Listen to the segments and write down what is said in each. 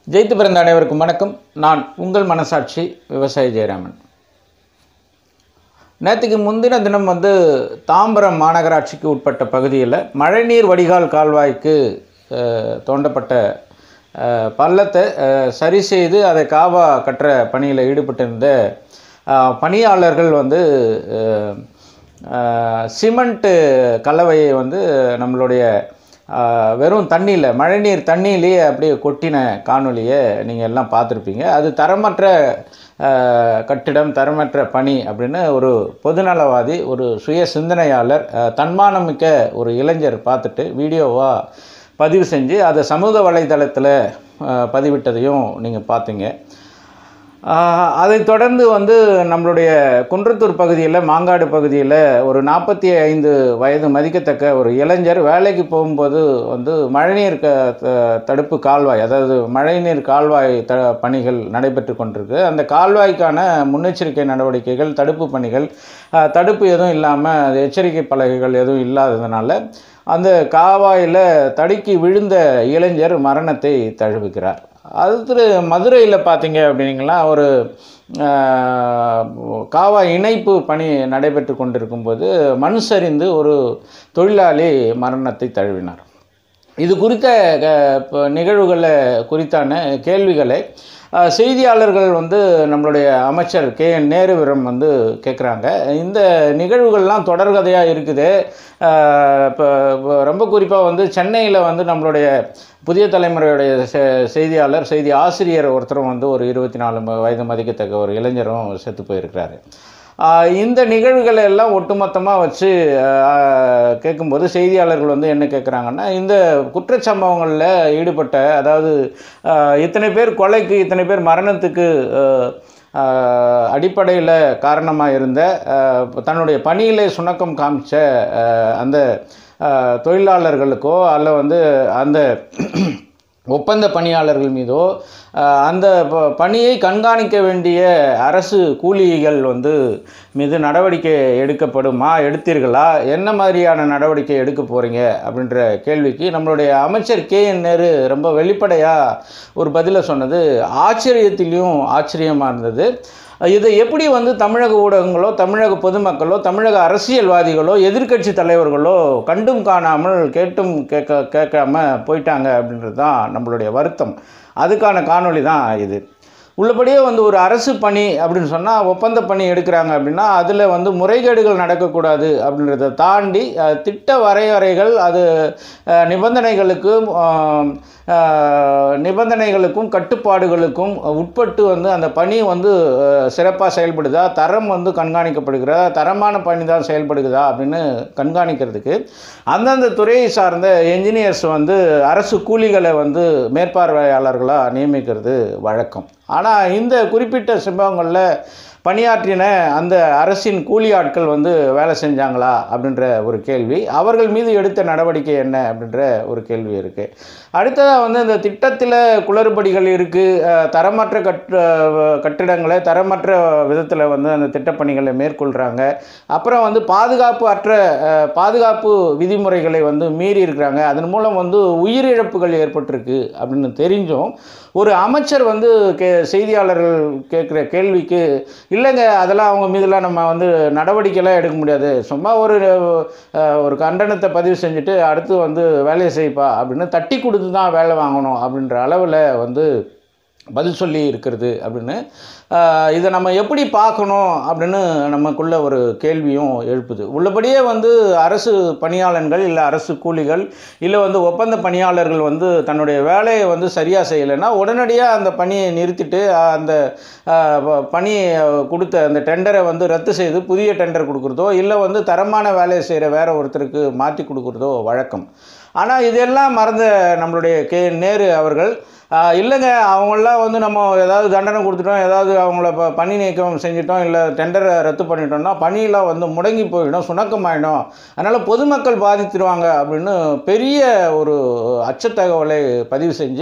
ஜெயித்து பிறந்த அனைவருக்கும் வணக்கம் நான் உங்கள் மனசாட்சி விவசாயி ஜெயராமன் நேற்றுக்கு முந்தின தினம் வந்து தாம்பரம் மாநகராட்சிக்கு உட்பட்ட பகுதியில் மழைநீர் வடிகால் கால்வாய்க்கு அஹ், தோண்டப்பட்ட அஹ், பள்ளத்தை அஹ், சரி செய்து அதை காவா கட்டுற பணியில் ஈடுபட்டிருந்த அஹ், பணியாளர்கள் வந்து அஹ், அஹ், சிமெண்ட்டு கலவையை வந்து நம்மளுடைய ஆஹ் வெறும் தண்ணியில் மழைநீர் தண்ணியிலேயே அப்படியே கொட்டின காணொலியை நீங்கள் எல்லாம் பார்த்துருப்பீங்க அது தரமற்ற ஆஹ் கட்டிடம் தரமற்ற பணி அப்படின்னு ஒரு பொதுநலவாதி ஒரு சுய சிந்தனையாளர் ஆஹ் தன்மானமிக்க ஒரு இளைஞர் பார்த்துட்டு வீடியோவாக பதிவு செஞ்சு அதை சமூக வலைதளத்தில் ஆஹ் பதிவிட்டதையும் நீங்கள் பார்த்தீங்க ஆஹ் அதைத் தொடர்ந்து வந்து நம்மளுடைய குன்றத்தூர் பகுதியில் மாங்காடு பகுதியில் ஒரு நாற்பத்தி ஐந்து வயது மதிக்கத்தக்க ஒரு இளைஞர் வேலைக்கு போகும்போது வந்து மழைநீர் க த- தடுப்பு கால்வாய் அதாவது மழைநீர் கால்வாய் த பணிகள் நடைபெற்று கொண்டிருக்கு அந்த கால்வாய்க்கான முன்னெச்சரிக்கை நடவடிக்கைகள் தடுப்பு பணிகள் ஆஹ் தடுப்பு எதுவும் இல்லாமல் எச்சரிக்கை பலகைகள் எதுவும் இல்லாததுனால அந்த காவாயில் தடுக்கி விழுந்த இளைஞர் மரணத்தை தழுவுகிறார் அடுத்து மதுரையில் பார்த்தீங்க அப்படின்னீங்களா ஒரு ஆஹ், காவா இணைப்பு பணி நடைபெற்று கொண்டிருக்கும்போது மண் சரிந்து ஒரு தொழிலாளி மரணத்தை தழுவினார் இது குறித்த க- ப- நிகழ்வுகளை குறித்தான கேள்விகளை அஹ், செய்தியாளர்கள் வந்து நம்மளுடைய அமைச்சர் கே என் நேருவிடம் வந்து கேட்குறாங்க இந்த நிகழ்வுகள்லாம் தொடர்கதையாக இருக்குது இப்போ ரொம்ப குறிப்பாக வந்து சென்னையில் வந்து நம்மளுடைய புதிய தலைமுறையுடைய செ- செய்தியாளர் செய்தி ஆசிரியர் ஒருத்தரும் வந்து ஒரு இருபத்தி நாலு ம- வயது மதிக்கத்தக்க ஒரு இளைஞரும் செத்து போயிருக்கிறாரு ஆஹ் இந்த நிகழ்வுகளை எல்லாம் ஒட்டுமொத்தமாக வச்சு ஆஹ், கேட்கும்போது செய்தியாளர்கள் வந்து என்ன கேட்குறாங்கன்னா இந்த குற்றச்சம்பவங்களில் ஈடுபட்ட அதாவது ஆஹ், இத்தனை பேர் கொலைக்கு இத்தனை பேர் மரணத்துக்கு அடிப்படையில் காரணமாக இருந்த ஆஹ், தன்னுடைய பணியிலே சுணக்கம் காமிச்ச ஆஹ், அந்த ஆஹ், தொழிலாளர்களுக்கோ அல்ல வந்து அந்த ஒப்பந்த பணியாளர்கள் மீதோ ஆஹ், அந்த ப- பணியை கண்காணிக்க வேண்டிய அரசு கூலிகள் வந்து மீது நடவடிக்கை எடுக்கப்படுமா எடுத்தீர்களா என்ன மாதிரியான நடவடிக்கை எடுக்க போகிறீங்க அப்படின்ற கேள்விக்கு நம்மளுடைய அமைச்சர் கே என் நேரு ரொம்ப வெளிப்படையாக ஒரு பதிலை சொன்னது ஆச்சரியத்திலையும் ஆச்சரியமாக இருந்தது இதை எப்படி வந்து தமிழக ஊடகங்களோ தமிழக பொதுமக்களோ தமிழக அரசியல்வாதிகளோ எதிர்க்கட்சி தலைவர்களோ கண்டும் காணாமல் கேட்டும் கேட்க கேட்காம போயிட்டாங்க அப்படின்றது தான் நம்மளுடைய வருத்தம் அதுக்கான காணொளி தான் இது உள்ளபடியே வந்து ஒரு அரசு பணி அப்படின்னு சொன்னால் ஒப்பந்த பணி எடுக்கிறாங்க அப்படின்னா அதில் வந்து முறைகேடுகள் நடக்கக்கூடாது அப்படின்றத தாண்டி அஹ், திட்ட வரையறைகள் அது அஹ், நிபந்தனைகளுக்கும் ஆம், அஹ், நிபந்தனைகளுக்கும் கட்டுப்பாடுகளுக்கும் உட்பட்டு வந்து அந்த பணி வந்து சிறப்பாக செயல்படுதா தரம் வந்து கண்காணிக்கப்படுகிறதா தரமான பணி தான் செயல்படுகிறதா அப்படின்னு கண்காணிக்கிறதுக்கு அந்தந்த துறையை சார்ந்த என்ஜினியர்ஸ் வந்து அரசு கூலிகளை வந்து மேற்பார்வையாளர்களாக நியமிக்கிறது வழக்கம் ஆனால் இந்த குறிப்பிட்ட சம்பவங்களில் பணியாற்றின அந்த அரசின் கூலி ஆட்கள் வந்து வேலை செஞ்சாங்களா அப்படின்ற ஒரு கேள்வி அவர்கள் மீது எடுத்த நடவடிக்கை என்ன அப்படின்ற ஒரு கேள்வி இருக்குது அடுத்ததாக வந்து இந்த திட்டத்தில் குளறுபடிகள் இருக்குது தரமற்ற கட் அஹ், கட்டிடங்களை தரமற்ற விதத்தில் வந்து அந்த திட்டப்பணிகளை மேற்கொள்கிறாங்க அப்புறம் வந்து பாதுகாப்பு அற்ற அஹ், பாதுகாப்பு விதிமுறைகளை வந்து மீறி இருக்கிறாங்க அதன் மூலம் வந்து உயிரிழப்புகள் ஏற்பட்டிருக்கு அப்படின்னு தெரிஞ்சும் ஒரு அமைச்சர் வந்து கே செய்தியாளர்கள் கேட்குற கேள்விக்கு இல்லைங்க அதெல்லாம் அவங்க மீதெல்லாம் நம்ம வந்து நடவடிக்கைலாம் எடுக்க முடியாது சும்மா ஒரு அஹ், ஒரு கண்டனத்தை பதிவு செஞ்சுட்டு அடுத்து வந்து வேலையை செய்ப்பா அப்படின்னு தட்டி கொடுத்து தான் வேலை வாங்கணும் அப்படின்ற அளவில் வந்து பதில் சொல்லி இருக்கிறது அப்படின்னு ஆஹ், இதை நம்ம எப்படி பார்க்கணும் அப்படின்னு நமக்குள்ள ஒரு கேள்வியும் எழுப்புது உள்ளபடியே வந்து அரசு பணியாளர்கள் இல்லை அரசு கூலிகள் இல்லை வந்து ஒப்பந்த பணியாளர்கள் வந்து தன்னுடைய வேலையை வந்து சரியாக செய்யலைன்னா உடனடியாக அந்த பணியை நிறுத்திட்டு ஆஹ், அந்த ஆஹ், ப- பணியை கொடுத்த அந்த டெண்டரை வந்து ரத்து செய்து புதிய டெண்டர் கொடுக்குறதோ இல்லை வந்து தரமான வேலையை செய்கிற வேற ஒருத்தருக்கு மாற்றி கொடுக்குறதோ வழக்கம் ஆனால் இதெல்லாம் மறந்த நம்மளுடைய கே நேரு அவர்கள் ஆஹ் இல்லைங்க அவங்களாம் வந்து நம்ம ஏதாவது தண்டனை கொடுத்துட்டோம் ஏதாவது அவங்கள ப பணி நீக்கம் செஞ்சிட்டோம் இல்லை டெண்டரை ரத்து பண்ணிட்டோம்னா பணியெல்லாம் வந்து முடங்கி போயிடும் சுணக்கமாயிடும் அதனால் பொதுமக்கள் பாதித்துருவாங்க அப்படின்னு பெரிய ஒரு அச்சத்தகவலை பதிவு செஞ்சு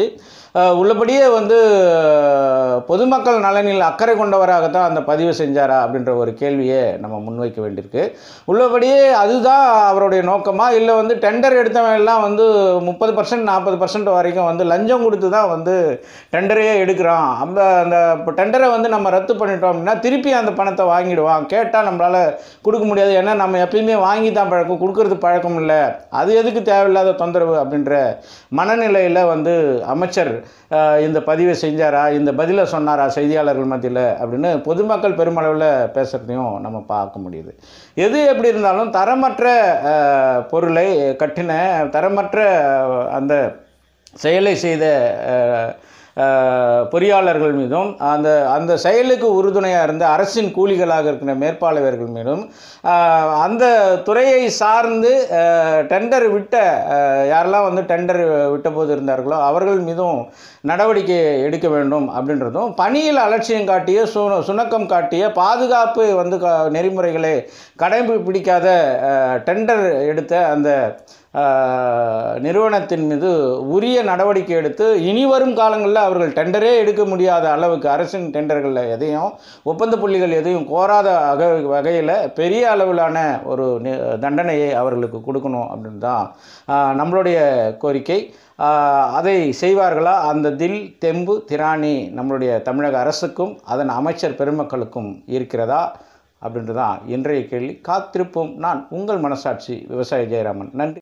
அஹ், உள்ளபடியே வந்து அஹ், பொதுமக்கள் நலனில் அக்கறை கொண்டவராகத்தான் அந்த பதிவு செஞ்சாரா அப்படின்ற ஒரு கேள்வியை நம்ம முன்வைக்க வேண்டியிருக்கு உள்ளபடியே அதுதான் அவருடைய நோக்கமா இல்லை வந்து டெண்டர் எடுத்தவன் எல்லாம் வந்து முப்பது பர்சன்ட் நாற்பது பர்சன்ட் வரைக்கும் வந்து லஞ்சம் கொடுத்து தான் வந்து டெண்டரையே எடுக்கிறான் அந்த அந்த இப்போ டெண்டரை வந்து நம்ம ரத்து பண்ணிட்டோம் அப்படின்னா திருப்பி அந்த பணத்தை வாங்கிடுவான் கேட்டால் நம்மளால் கொடுக்க முடியாது ஏன்னா நம்ம எப்பயுமே வாங்கி தான் பழக்கம் கொடுக்கறது பழக்கம் இல்லை அது எதுக்கு தேவையில்லாத தொந்தரவு அப்படின்ற மனநிலையில் வந்து அமைச்சர் அஹ், இந்த பதிவை செஞ்சாரா இந்த பதிலை சொன்னாரா செய்தியாளர்கள் மத்தியில் அப்படின்னு பொதுமக்கள் பெருமளவில் பேசுகிறதையும் நம்ம பார்க்க முடியுது எது எப்படி இருந்தாலும் தரமற்ற அஹ், பொருளை கட்டின தரமற்ற அஹ், அந்த செயலை செய்த அஹ், அஹ், பொறியாளர்கள் மீதும் அந்த அந்த செயலுக்கு உறுதுணையாக இருந்த அரசின் கூலிகளாக இருக்கிற மேற்பாளர்கள் மீதும் அஹ், அந்த துறையை சார்ந்து அஹ், டெண்டர் விட்ட அஹ், யாரெல்லாம் வந்து டெண்டர் விட்ட போது இருந்தார்களோ அவர்கள் மீதும் நடவடிக்கை எடுக்க வேண்டும் அப்படின்றதும் பணியில் அலட்சியம் காட்டிய சு சுணக்கம் காட்டிய பாதுகாப்பு வந்து க நெறிமுறைகளை கடைபிடிக்காத அஹ், டெண்டர் எடுத்த அந்த அஹ், நிறுவனத்தின் மீது உரிய நடவடிக்கை எடுத்து இனி வரும் காலங்களில் அவர்கள் டெண்டரே எடுக்க முடியாத அளவுக்கு அரசின் டெண்டர்களில் எதையும் ஒப்பந்த புள்ளிகள் எதையும் கோராத வகை வகையில் பெரிய அளவிலான ஒரு நி- தண்டனையை அவர்களுக்கு கொடுக்கணும் அப்படின்னு தான் அஹ், நம்மளுடைய கோரிக்கை ஆஹ், அதை செய்வார்களா அந்த தில் தெம்பு திராணி நம்மளுடைய தமிழக அரசுக்கும் அதன் அமைச்சர் பெருமக்களுக்கும் இருக்கிறதா அப்படின்றது தான் இன்றைய கேள்வி காத்திருப்போம் நான் உங்கள் மனசாட்சி விவசாய ஜெயராமன் நன்றி